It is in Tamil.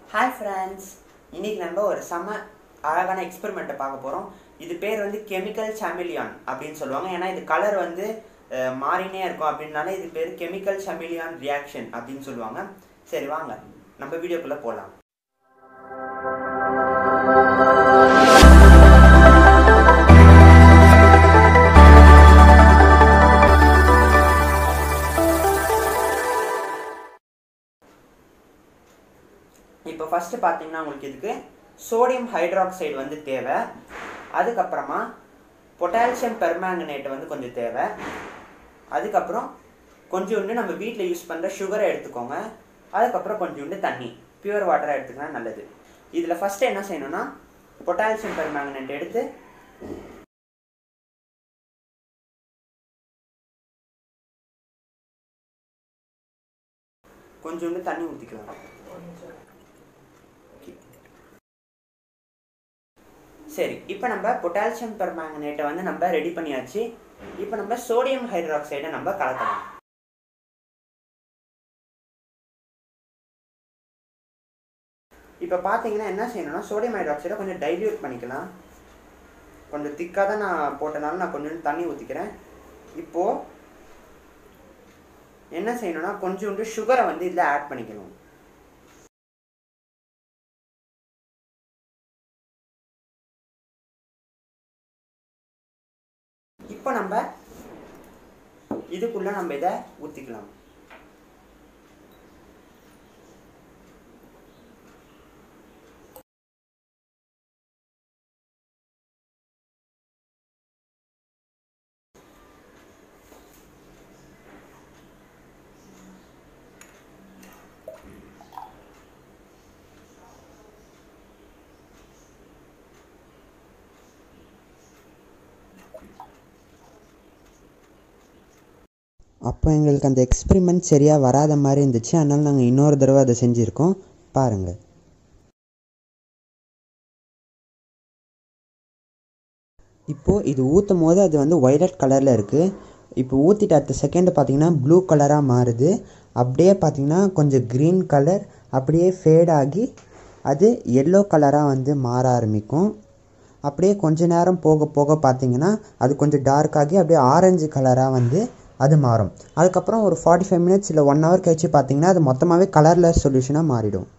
ஹாய் ஃப்ரெண்ட்ஸ் இன்னைக்கு நம்ம ஒரு செம அழகான எக்ஸ்பெரிமெண்ட்டை பார்க்க போகிறோம் இது பேர் வந்து கெமிக்கல் சாமிலியான் அப்படின்னு சொல்லுவாங்க ஏன்னா இது கலர் வந்து அஹ், மாறினே இருக்கும் அப்படின்னால இது பேர் கெமிக்கல் சாமிலியான் ரியாக்ஷன் அப்படின்னு சொல்லுவாங்க சரி வாங்க நம்ம வீடியோக்குள்ளே போகலாம் இப்போ ஃபஸ்ட்டு பார்த்தீங்கன்னா உங்களுக்கு இதுக்கு சோடியம் ஹைட்ராக்சைடு வந்து தேவை அதுக்கப்புறமா பொட்டாசியம் பெர்மாங்கனேட் வந்து கொஞ்சம் தேவை அதுக்கப்புறம் கொஞ்சோண்டு நம்ம வீட்டில் யூஸ் பண்ணுற சுகரை எடுத்துக்கோங்க அதுக்கப்புறம் கொஞ்சோண்டு தண்ணி பியூர் வாட்டராக எடுத்துக்கினா நல்லது இதில் ஃபஸ்ட்டு என்ன செய்யணும்னா பொட்டாசியம் பெர்மாங்கனேட் எடுத்து கொஞ்சோண்டு தண்ணி ஊற்றிக்கலாம் சரி இப்போ நம்ம பொட்டாசியம் பெர்மாங்கனேட்டை வந்து நம்ம ரெடி பண்ணியாச்சு இப்போ நம்ம சோடியம் ஹைட்ராக்சைடை நம்ம கலக்கலாம் இப்போ பார்த்தீங்கன்னா என்ன செய்யணும்னா சோடியம் ஹைட்ராக்சைடை கொஞ்சம் டைல்யூட் பண்ணிக்கலாம் கொஞ்சம் திக்காக தான் நான் போட்டனால நான் கொஞ்சோண்டு தண்ணி ஊற்றிக்கிறேன் இப்போது என்ன செய்யணும்னா கொஞ்சோண்டு சுகரை வந்து இதில் ஆட் பண்ணிக்கணும் இப்போ நம்ம இதுக்குள்ள நம்ம இதை ஊற்றிக்கலாம் அப்போ எங்களுக்கு அந்த எக்ஸ்பெரிமெண்ட் சரியாக வராத மாதிரி இருந்துச்சு அதனால் நாங்கள் இன்னொரு தடவை அதை செஞ்சுருக்கோம் பாருங்கள் இப்போது இது ஊற்றும் போது அது வந்து ஒய்லட் கலரில் இருக்குது இப்போ ஊற்றிட்டு அடுத்த செகண்ட் பார்த்தீங்கன்னா ப்ளூ கலராக மாறுது அப்படியே பார்த்தீங்கன்னா கொஞ்சம் க்ரீன் கலர் அப்படியே ஃபேட் ஆகி அது எல்லோ கலராக வந்து மாற ஆரம்பிக்கும் அப்படியே கொஞ்ச நேரம் போக போக பார்த்தீங்கன்னா அது கொஞ்சம் டார்க் ஆகி அப்படியே ஆரஞ்சு கலராக வந்து அது மாறும் அதுக்கப்புறம் ஒரு ஃபார்ட்டி ஃபைவ் மினிட்ஸ் இல்லை ஒன் ஹவர் கழிச்சு பார்த்தீங்கன்னா அது மொத்தமாகவே கலர்லெஸ் சொல்யூஷனாக மாறிடும்